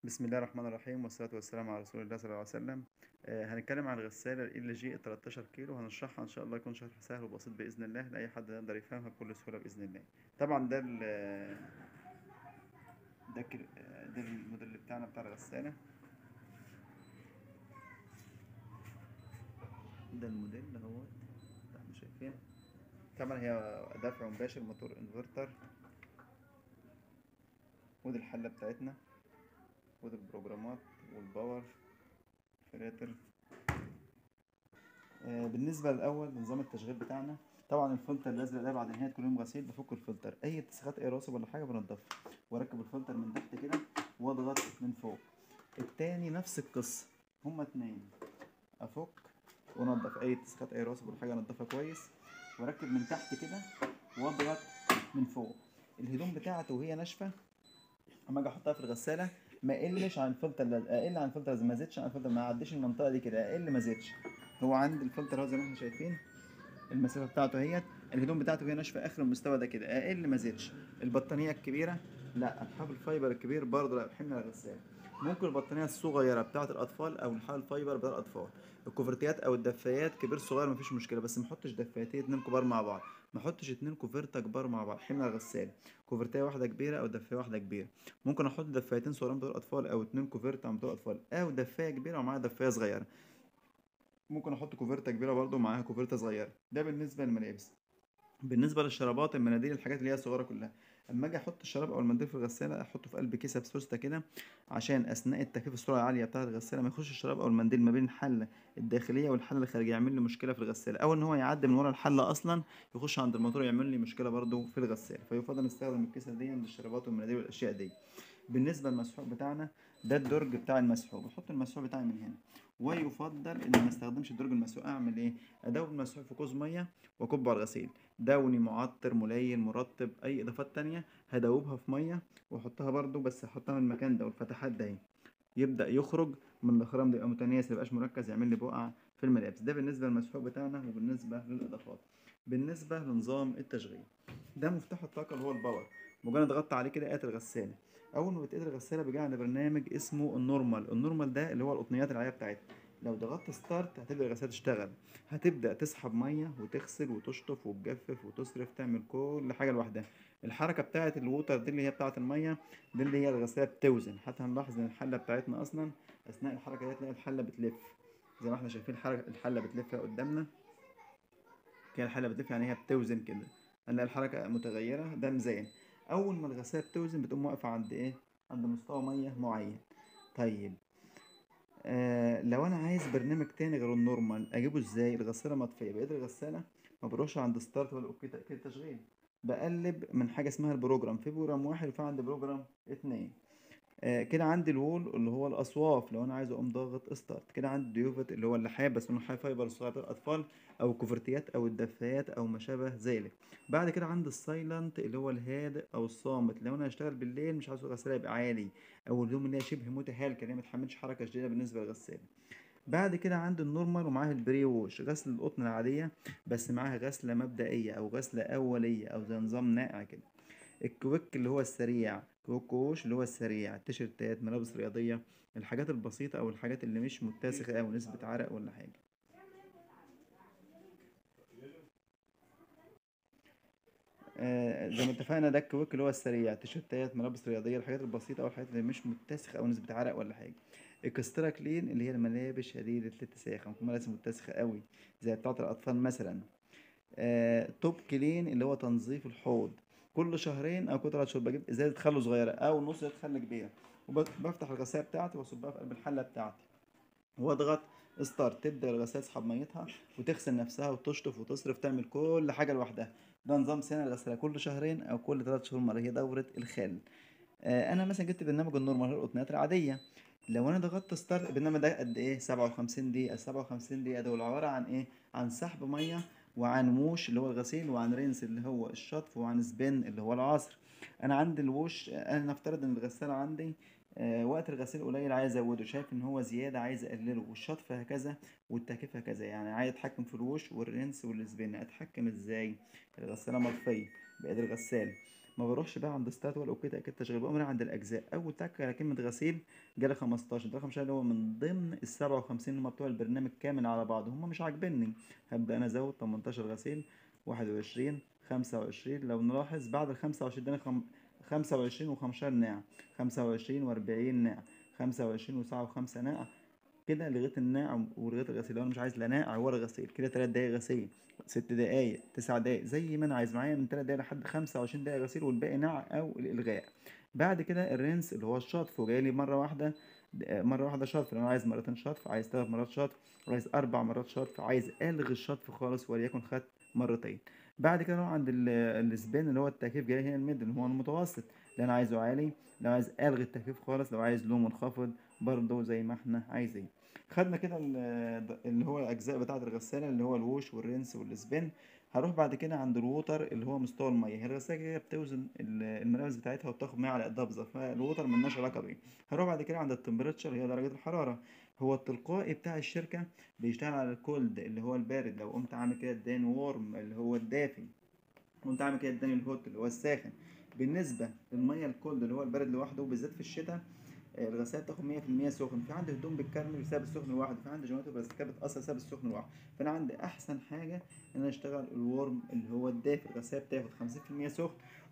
بسم الله الرحمن الرحيم والصلاة والسلام على رسول الله صلى الله عليه وسلم آه، هنتكلم عن الغسالة ال جي 13 كيلو هنشرحها إن شاء الله يكون شرح سهل وبسيط بإذن الله لأي حد يقدر يفهمها بكل سهولة بإذن الله طبعا ده ال ده كل- آه، ده الموديل بتاعنا بتاع الغسالة ده الموديل اهو احنا شايفين طبعا هي دفع مباشر موتور انفرتر ودي الحلة بتاعتنا ودي البروجرامات والباور فلاتر آه، بالنسبة للأول نظام التشغيل بتاعنا طبعا الفلتر الأزرق ده بعد نهاية كل يوم غسيل بفك الفلتر أي اتساخات أي راسب ولا حاجة بنضفها وأركب الفلتر من تحت كده وأضغط من فوق التاني نفس القصة هما اتنين أفك وأنضف أي اتساخات أي راسب ولا حاجة أنضفها كويس وأركب من تحت كده وأضغط من فوق الهدوم بتاعته وهي ناشفة اما اجي احطها في الغساله ما اقلش عن الفلتر لاز- اقل عن الفلتر ما زدش عن الفلتر ما اعديش المنطقه دي كده اقل ما زدش هو عند الفلتر اهو زي ما احنا شايفين المسافه بتاعته اهيت الهدوم بتاعته وهي ناشفه اخر المستوى ده كده اقل ما زدش البطانيه الكبيره لا الحبل الفايبر الكبير برضه لا بحمل الغساله ممكن البطانيه الصغيره بتاعه الاطفال او الحبل الفايبر بتاع الاطفال الكوفرتيات او الدفايات كبير صغير مفيش مشكله بس ما احطش دفايتين اتنين كبار مع بعض ما احطش اتنين كوفرته كبار مع بعض حمل الغساله كوفرتايه واحده كبيره او دفايه واحده كبيره ممكن احط دفايتين صغيرين بتوع الاطفال او اتنين كوفرت بتوع الاطفال او دفايه كبيره ومعاها دفايه صغيره ممكن احط كوفرته كبيره برضو ومعاها كوفرته صغيره ده بالنسبه للملابس بالنسبه للشرابات المناديل الحاجات اللي هي الصغيره كلها اما اجي احط الشراب او المنديل في الغساله احطه في قلب كيسه بسوسته كده عشان اثناء التكييف السرعه العاليه بتاعه الغساله ما يخش الشراب او المنديل ما بين الحله الداخليه والحله الخارجيه يعمل لي مشكله في الغساله او ان هو يعدي من ورا الحله اصلا يخش عند الموتور يعمل لي مشكله برضو في الغساله فيفضل نستخدم الكيسه دي للشرابات والمناديل والاشياء دي بالنسبه للمسحوق بتاعنا ده الدرج بتاع المسحوق بحط المسحوق بتاعي من هنا ويفضل ان ما استخدمش الدرج المسحوق اعمل ايه ادوب المسحوق في كوز ميه واكبه على الغسيل دوني معطر ملين مرطب اي اضافات تانية هدوبها في ميه واحطها برضو بس احطها من المكان ده والفتحات ده اهي. يبدا يخرج من الاخرام ده يبقى متناسق ميبقاش مركز يعمل لي بقع في الملابس ده بالنسبه للمسحوق بتاعنا وبالنسبه للاضافات بالنسبه لنظام التشغيل ده مفتاح الطاقه اللي هو الباور مجرد ضغطت عليه كده قات الغساله اول ما بتقيد الغساله بيجي عند برنامج اسمه النورمال النورمال ده اللي هو القطنيات العاديه بتاعتها لو ضغطت ستارت هتبدا الغساله تشتغل هتبدا تسحب ميه وتغسل وتشطف وتجفف وتصرف تعمل كل حاجه لوحدها الحركه بتاعه الووتر دي اللي هي بتاعه الميه دي اللي هي الغساله بتوزن حتى هنلاحظ ان الحله بتاعتنا اصلا اثناء الحركه دي تلاقي الحله بتلف زي ما احنا شايفين الحركه الحله بتلف قدامنا كده الحله بتلف يعني هي بتوزن كده هنلاقي الحركه متغيره ده ميزان اول ما الغساله بتوزن بتقوم واقفه عند ايه عند مستوى ميه معين طيب آه لو انا عايز برنامج تاني غير النورمال اجيبه ازاي الغساله مطفيه بقيت الغساله ما بروحش عند ستارت ولا اوكي تاكيد تشغيل بقلب من حاجه اسمها البروجرام في بروجرام واحد وفي عندي بروجرام اتنين آه كده عندي الوول اللي هو الاصواف لو انا عايز اقوم ضاغط ستارت كده عندي ديوفت اللي هو اللحاف بس انه حاف فايبر صغير للاطفال او كوفرتيات او الدفايات او ما شابه ذلك بعد كده عندي السايلنت اللي هو الهادئ او الصامت لو انا هشتغل بالليل مش عايز الغساله يبقى عالي او اليوم اللي هي شبه متهالكه اللي هي ما تحملش حركه شديده بالنسبه للغساله بعد كده عندي النورمال ومعاه البري ووش غسل القطن العاديه بس معاها غسله مبدئيه او غسله اوليه او زي نظام ناقع كده الكويك اللي هو السريع كويك ووش اللي هو السريع تيشرتات ملابس رياضيه الحاجات البسيطه او الحاجات اللي مش متسخه او نسبه عرق ولا حاجه آه، زي ما اتفقنا ده الكويك اللي هو السريع تيشيرتات ملابس رياضيه الحاجات البسيطه او الحاجات اللي مش متسخه او نسبه عرق ولا حاجه اكسترا كلين اللي هي الملابس شديده الاتساخ ممكن ملابس متسخه قوي زي بتاعه الاطفال مثلا آه، توب كلين اللي هو تنظيف الحوض كل شهرين او كل ثلاث شهور بجيب ازازه خل صغيره او نص ازازه خل كبيره وبفتح الغساله بتاعتي واصبها في قلب الحله بتاعتي واضغط ستارت تبدا الغساله تسحب ميتها وتغسل نفسها وتشطف وتصرف تعمل كل حاجه لوحدها ده نظام سنه الغساله كل شهرين او كل ثلاث شهور مره هي دوره الخل آه انا مثلا جبت برنامج النورمال القطنيات العاديه لو انا ضغطت ستارت البرنامج ده قد ايه 57 دقيقه 57 دقيقه دول عباره عن ايه عن سحب ميه وعن ووش اللي هو الغسيل وعن رينس اللي هو الشطف وعن سبين اللي هو العصر انا عندي الوش انا نفترض ان الغساله عندي آه، وقت الغسيل قليل عايز ازوده شايف ان هو زياده عايز اقلله والشطف هكذا والتكييف هكذا يعني عايز اتحكم في الوش والرنس والسبين اتحكم ازاي الغساله مطفيه بايد الغسال ما بروحش بقى عند ستات ولا اوكي تاكيد تشغيل بقوم رايح عند الاجزاء اول تك على كلمه غسيل جالي 15 ده 15 اللي هو من ضمن ال 57 اللي هم بتوع البرنامج كامل على بعض هم مش عاجبني هبدا انا ازود 18 غسيل 21 25 لو نلاحظ بعد ال 25 ده خم... 25 و15 ناعم 25 و40 ناعم 25 وساعة وخمسة ناقع كده لغيت الناعم ولغيت الغسيل لو انا مش عايز لا ناقع ولا غسيل كده تلات دقايق غسيل ست دقايق تسع دقايق زي ما انا عايز معايا من تلات دقايق لحد خمسة وعشرين دقيقة غسيل والباقي ناقع او الالغاء بعد كده الرنس اللي هو الشطف وجاي مرة واحدة مرة واحدة شطف لو انا عايز مرتين شطف عايز تلات مرات شطف عايز أربع مرات شطف عايز ألغي الشطف خالص وليكن خدت مرتين بعد كده نروح عند السبين اللي هو التكييف جاي هنا الميد اللي هو المتوسط اللي انا عايزه عالي لو عايز الغي التكييف خالص لو عايز له منخفض برضه زي ما احنا عايزين خدنا كده اللي هو الاجزاء بتاعه الغساله اللي هو الووش والرنس والسبين هروح بعد كده عند الووتر اللي هو مستوى الميه هي الغساله كده بتوزن الملابس بتاعتها وبتاخد ميه على قدها بالظبط فالووتر ملناش علاقه بيه هروح بعد كده عند التمبريتشر هي درجه الحراره هو التلقائي بتاع الشركه بيشتغل على الكولد اللي هو البارد لو قمت عامل كده اداني وورم اللي هو الدافي قمت عامل كده اداني الهوت اللي هو الساخن بالنسبه للميه الكولد اللي هو البارد لوحده بالذات في الشتاء الغسالة بتاخد 100% سخن في عندي هدوم بتكرمل بسبب السخن لوحده في عندي جوانتي بلاستيكات بتأثر بسبب السخن لوحده فأنا عندي أحسن حاجة إن أنا أشتغل الورم اللي هو الدافي الغسالة بتاخد 50% سخن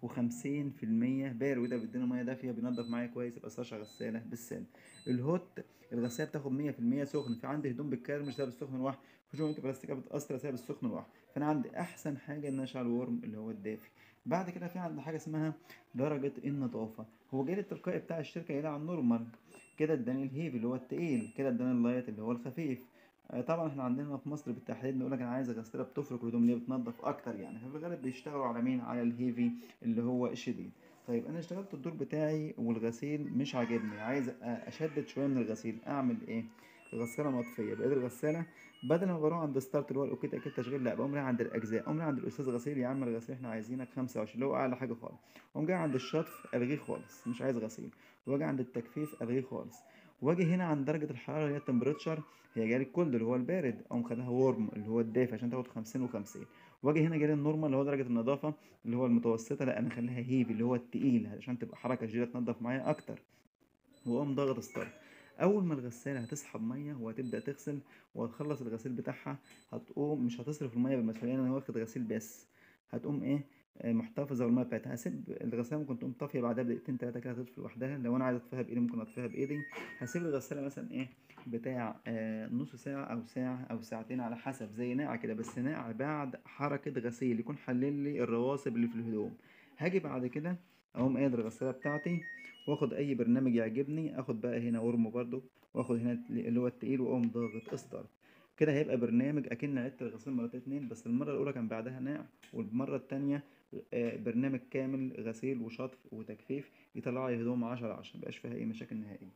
و50% بارد وده بيدينا مية دافية بينضف معايا كويس يبقى ساشا غسالة بالسن الهوت الغسالة بتاخد 100% سخن في عندي هدوم بتكرمل بسبب السخن لوحده في جوانتي بلاستيكات بتأثر بسبب السخن لوحده فأنا عندي أحسن حاجة إن أنا أشتغل الورم اللي هو الدافي بعد كده في عندنا حاجه اسمها درجه النظافه هو جاي التلقائي بتاع الشركه جاي على النورمال كده اداني الهيفي اللي هو التقيل كده اداني اللايت اللي هو الخفيف آه طبعا احنا عندنا في مصر بالتحديد نقول لك انا عايز غساله بتفرك الهدوم اللي بتنظف اكتر يعني ففي الغالب بيشتغلوا على مين على الهيفي اللي هو الشديد طيب انا اشتغلت الدور بتاعي والغسيل مش عاجبني عايز اشدد شويه من الغسيل اعمل ايه الغساله مطفيه بقيت الغساله بدل ما بروح عند ستارت اللي هو الاوكي تاكيد تشغيل لا بقوم رايح عند الاجزاء اقوم رايح عند الاستاذ غسيل يا عم الغسيل احنا عايزينك 25 اللي هو اعلى حاجه خالص اقوم جاي عند الشطف الغيه خالص مش عايز غسيل واجي عند التجفيف الغيه خالص واجي هنا عند درجه الحراره اللي هي التمبريتشر هي جالي الكولد اللي هو البارد اقوم خليها ورم اللي هو الدافي عشان تاخد 50 و50 واجي هنا جالي النورمال اللي هو درجه النظافه اللي هو المتوسطه لا انا اخليها هيفي اللي هو التقيل عشان تبقى حركه شديده تنضف معايا اكتر واقوم ضاغط ستارت اول ما الغساله هتسحب ميه وهتبدا تغسل وهتخلص الغسيل بتاعها هتقوم مش هتصرف الميه بالمسؤوليه انا واخد غسيل بس هتقوم ايه محتفظه بالميه بتاعتها هسيب الغساله ممكن تقوم طافيه بعدها بدقيقتين تلاته كده هتطفي لوحدها لو انا عايز اطفيها بايدي ممكن اطفيها بايدي هسيب الغساله مثلا ايه بتاع آه نص ساعه او ساعه او ساعتين على حسب زي ناقع كده بس ناقع بعد حركه غسيل يكون حلل لي الرواسب اللي في الهدوم هاجي بعد كده اقوم قادر الغساله بتاعتي واخد اي برنامج يعجبني اخد بقى هنا ورم برضو واخد هنا اللي هو التقيل واقوم ضاغط ستارت كده هيبقى برنامج اكن عدت الغسيل مرتين اتنين بس المره الاولى كان بعدها ناقع والمره التانية برنامج كامل غسيل وشطف وتجفيف يطلع لي هدوم عشرة عشرة مبقاش فيها اي مشاكل نهائية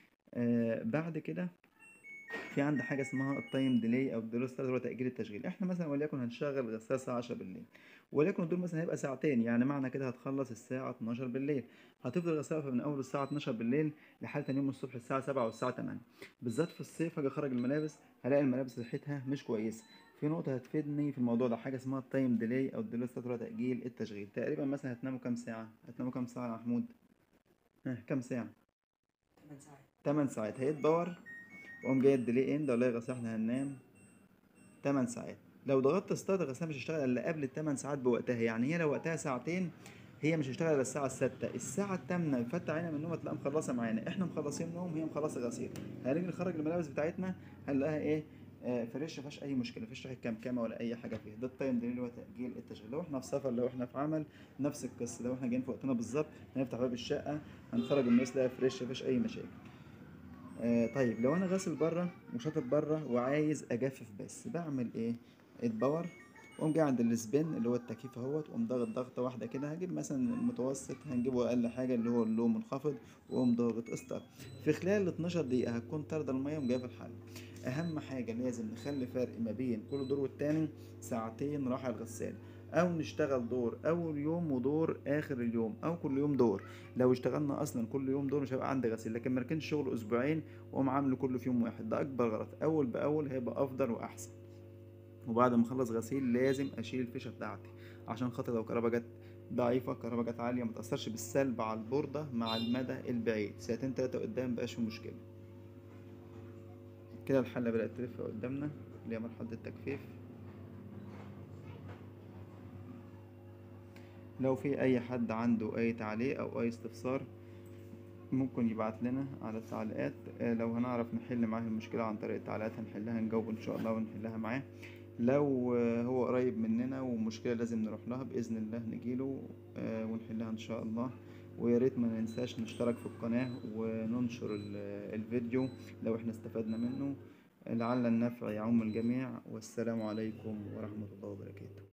آه بعد كده في عندي حاجه اسمها التايم ديلي او ديلي ستارت اللي هو تاجيل التشغيل احنا مثلا وليكن هنشغل غسالة الساعه 10 بالليل وليكن الدور مثلا هيبقى ساعتين يعني معنى كده هتخلص الساعه 12 بالليل هتفضل غسالة من اول الساعه 12 بالليل لحد تاني يوم الصبح الساعه 7 والساعه 8 بالذات في الصيف هاجي اخرج الملابس هلاقي الملابس ريحتها مش كويسه في نقطة هتفيدني في الموضوع ده حاجة اسمها التايم ديلي أو الديلي ستارت اللي هو تأجيل التشغيل تقريبا مثلا هتناموا كام ساعة؟ هتناموا كام ساعة يا محمود؟ ها كام ساعة؟ 8 ساعات 8 ساعات هيتباور واقوم جاي الديلي اند والله يا غسالة احنا هننام 8 ساعات لو ضغطت ستارت الغسالة مش هتشتغل الا قبل التمن ساعات بوقتها يعني هي لو وقتها ساعتين هي مش هتشتغل الا الساعة الستة الساعة التامنة فتح عينها من النوم هتلاقيها مخلصة معانا احنا مخلصين نوم هي مخلصة غسيل هنيجي نخرج الملابس بتاعتنا هنلاقيها ايه آه فريش مفيهاش اي مشكله مفيش ريحه كمكمه ولا اي حاجه فيها ده التايم ديلي اللي هو تاجيل التشغيل لو احنا في سفر لو احنا في عمل نفس القصه لو احنا جايين في وقتنا بالظبط هنفتح باب الشقه هنخرج الناس ده فريش مفيش اي مشاكل آه طيب لو انا غاسل بره وشاطط بره وعايز اجفف بس بعمل ايه اتباور واقوم جاي عند السبين اللي هو التكييف اهوت واقوم ضاغط ضغطه واحده كده هجيب مثلا المتوسط هنجيبه اقل حاجه اللي هو اللو منخفض واقوم ضاغط ستارت في خلال 12 دقيقه هتكون طارده الميه وجايه في الحل اهم حاجه لازم نخلي فرق ما بين كل دور والتاني ساعتين راحه الغسالة او نشتغل دور اول يوم ودور اخر اليوم او كل يوم دور لو اشتغلنا اصلا كل يوم دور مش هيبقى عندي غسيل لكن مركنش شغل اسبوعين واقوم عامله كله في يوم واحد ده اكبر غلط اول باول هيبقى افضل واحسن وبعد ما اخلص غسيل لازم اشيل الفيشه بتاعتي عشان خاطر لو كهربا جت ضعيفة كهرباء جت عالية متأثرش بالسلب على البوردة مع المدى البعيد ساعتين تلاتة قدام مبقاش في مشكلة كده الحلة بدأت تلف قدامنا اللي هي مرحلة التجفيف لو في أي حد عنده أي تعليق أو أي استفسار ممكن يبعت لنا على التعليقات آه، لو هنعرف نحل معاه المشكلة عن طريق التعليقات هنحلها نجاوب إن شاء الله ونحلها معاه لو آه، هو قريب مننا ومشكلة لازم نروح لها بإذن الله نجيله آه، ونحلها إن شاء الله ويا ريت ما ننساش نشترك في القناة وننشر ال- الفيديو لو احنا استفدنا منه لعل النفع يعم الجميع والسلام عليكم ورحمة الله وبركاته